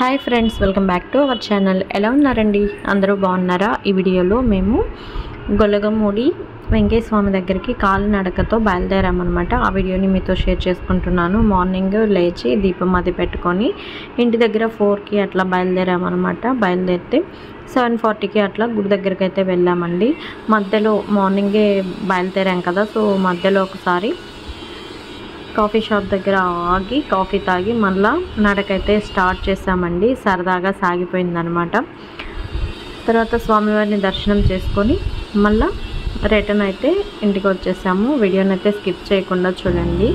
hi friends welcome back to our channel ఎలా ఉన్నారండి అందరూ బాగున్నారా ఈ వీడియోలో మేము గొలగమూడి వెంకయ్య స్వామి దగ్గరికి కాలినడకతో బయలుదేరామన్నమాట ఆ వీడియోని మీతో షేర్ చేసుకుంటున్నాను మార్నింగ్ లేచి దీపం అది పెట్టుకొని ఇంటి దగ్గర ఫోర్కి అట్లా బయలుదేరామన్నమాట బయలుదేరితే సెవెన్ ఫార్టీకి అట్లా గుడి దగ్గరికి అయితే వెళ్ళామండి మధ్యలో మార్నింగే బయలుదేరాం కదా సో మధ్యలో ఒకసారి కాఫీ షాప్ దగ్గర ఆగి కాఫీ తాగి మళ్ళా నడకైతే స్టార్ట్ చేసామండి సరదాగా సాగిపోయిందనమాట తర్వాత స్వామివారిని దర్శనం చేసుకొని మళ్ళా రిటర్న్ అయితే ఇంటికి వచ్చేసాము వీడియోని అయితే స్కిప్ చేయకుండా చూడండి